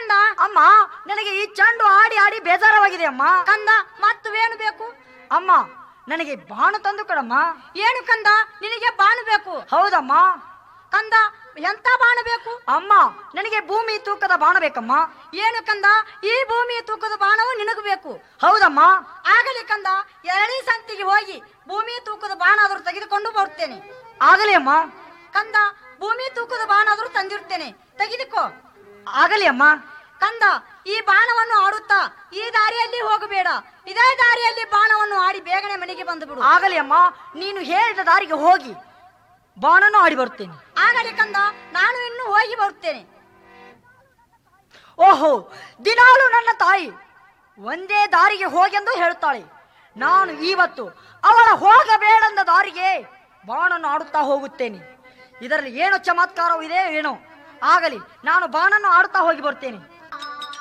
ಕಂದ ಅಮ್ಮ ನನಗೆ ಈ ಚೆಂಡು ಆಡಿ ಆಡಿ ಬೇಜಾರವಾಗಿದೆ ಅಮ್ಮ ಕಂದ ಮತ್ತವೇನು ಬೇಕು ಅಮ್ಮ ನನಗೆ ಬಾಣ ತಂದು ಕೊಡಮ್ಮ ಏನು ಕಂದ ನಿನಗೆ ಬಾಣ ಬೇಕು ಹೌದಮ್ಮ ಕಂದ ಎಂತ ಬಾಣ ಬೇಕು ಅಮ್ಮ ನನಗೆ ಭೂಮಿ ತೂಕದ ಬಾಣ ಬೇಕಮ್ಮ ಏನು ಕಂದ ಈ ಭೂಮಿ ತೂಕದ ಬಾಣವು ನಿನಗೆ ಬೇಕು ಹೌದಮ್ಮ ಆಗಲಿ ಕಂದ ಎರಡನೇ ಸಂತಿಗೆ ಹೋಗಿ ಭೂಮಿ ತೂಕದ ಬಾಣ ಆದ್ರೂ ತೆಗೆದುಕೊಂಡು ಬರ್ತೇನೆ ಆಗಲಿ ಅಮ್ಮ ಕಂದ ಭೂಮಿ ತೂಕದ ಬಾಣ ಆದ್ರೂ ತಂದಿರ್ತೇನೆ ತೆಗೆದುಕೋ ಆಗಲಿ ಅಮ್ಮ ಕಂದ ಈ ಬಾಣವನ್ನು ಆಡುತ್ತಾ ಈ ದಾರಿಯಲ್ಲಿ ಹೋಗಬೇಡ ಇದೇ ದಾರಿಯಲ್ಲಿ ಬಾಣವನ್ನು ಆಡಿ ಬೇಗನೆ ಮನೆಗೆ ಬಂದು ಬಿಡು ಆಗಲಿ ಅಮ್ಮ ನೀನು ಹೇಳಿದ ದಾರಿಗೆ ಹೋಗಿ ಬಾಣನು ಆಡಿ ಬರ್ತೇನೆ ಆಗಲಿ ಕಂದ ನಾನು ಇನ್ನು ಹೋಗಿ ಬರುತ್ತೇನೆ ಓಹೋ ದಿನಾಲು ನನ್ನ ತಾಯಿ ಒಂದೇ ದಾರಿಗೆ ಹೋಗೆಂದು ಹೇಳುತ್ತಾಳೆ ನಾನು ಇವತ್ತು ಅವಳ ಹೋಗಬೇಡಂದ ದಾರಿಗೆ ಬಾಣನ್ನು ಆಡುತ್ತಾ ಹೋಗುತ್ತೇನೆ ಇದರಲ್ಲಿ ಏನು ಚಮತ್ಕಾರವಿದೆ ಏನೋ ಆಗಲಿ ನಾನು ಬಾಣನ್ನು ಆಡುತ್ತಾ ಹೋಗಿ ಬರ್ತೇನೆ